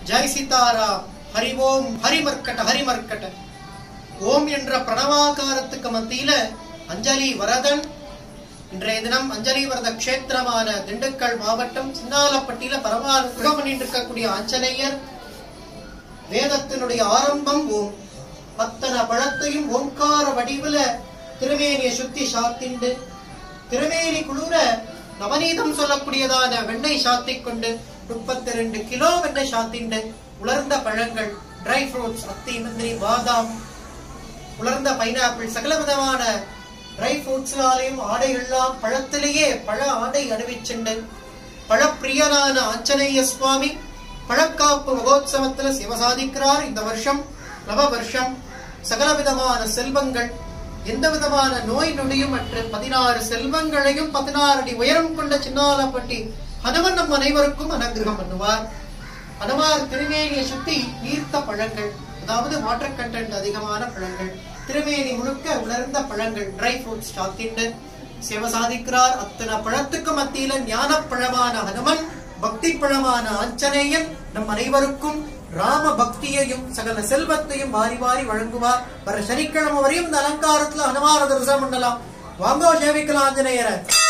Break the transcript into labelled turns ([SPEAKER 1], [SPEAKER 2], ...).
[SPEAKER 1] ஜெய் சீதாராம் ஹரி ஓம் ஹரிமர்க்கட்ட ஹரிமர்க்கட்ட ஓம் என்ற பிரணவாகாரத்துக்கு மத்தியில அஞ்சலி வரதன் இன்றைய தினம் அஞ்சலி வரத க்ஷேத்திரமான திண்டுக்கல் மாவட்டம் சின்னாலப்பட்டியில பரவாயில்ல பண்ணிட்டு இருக்கக்கூடிய ஆஞ்சநேயர் வேதத்தினுடைய ஆரம்பம் ஓம் பத்தன பழத்தையும் ஓங்கார வடிவுல திருமேனிய சுத்தி சாத்திண்டு திருமேனி குளிர நவநீதம் சொல்லக்கூடியதான வெண்ணெய் சாத்திக் கொண்டு முப்பத்தி ரெண்டு கிலோ வெண்ணெய் சாத்திண்டு உலர்ந்த பழங்கள் ட்ரை ஃப்ரூட்ஸ் அத்தி முந்திரி பாதாம் உலர்ந்த பைனாப்பிள் சகல விதமான ட்ரை ஃப்ரூட்ஸ்னாலையும் ஆடைகள்லாம் பழத்திலேயே பழ ஆடை அணிவிச்சுண்டு பழப்பிரியனான ஆஞ்சநேய சுவாமி பழக்காப்பு மகோத்சவத்துல சிவசாதிக்கிறார் இந்த வருஷம் நவ வருஷம் சகல விதமான செல்வங்கள் எந்த விதமான நோய் நொடியும் அற்று பதினாறு செல்வங்களையும் பதினாறு அடி உயரம் கொண்ட சின்னாலப்பட்டி ஹனுமன் நம் அனைவருக்கும் அனுகிரகம் பண்ணுவார் ஹனுமார் திருமேனியை சுத்தி நீர்த்த பழங்கள் அதாவது வாட்டர் கண்டென்ட் அதிகமான பழங்கள் திருமேனி முழுக்க உலர்ந்த பழங்கள் ட்ரை ஃப்ரூட்ஸ் சாத்திண்டு சிவ சாதிக்கிறார் அத்தனை பழத்துக்கு மத்தியில ஞான பழமான ஹனுமன் பக்தி பழமான ஆஞ்சநேயன் நம் அனைவருக்கும் ராம பக்தியையும் சகல செல்வத்தையும் வாரி வாரி வழங்குவார் வர சனிக்கிழமை வரையும் இந்த அலங்காரத்துல ஹனுமார தரிசனம் பண்ணலாம் வாங்கோ சேவிக்கலாம் ஆஞ்சநேயரை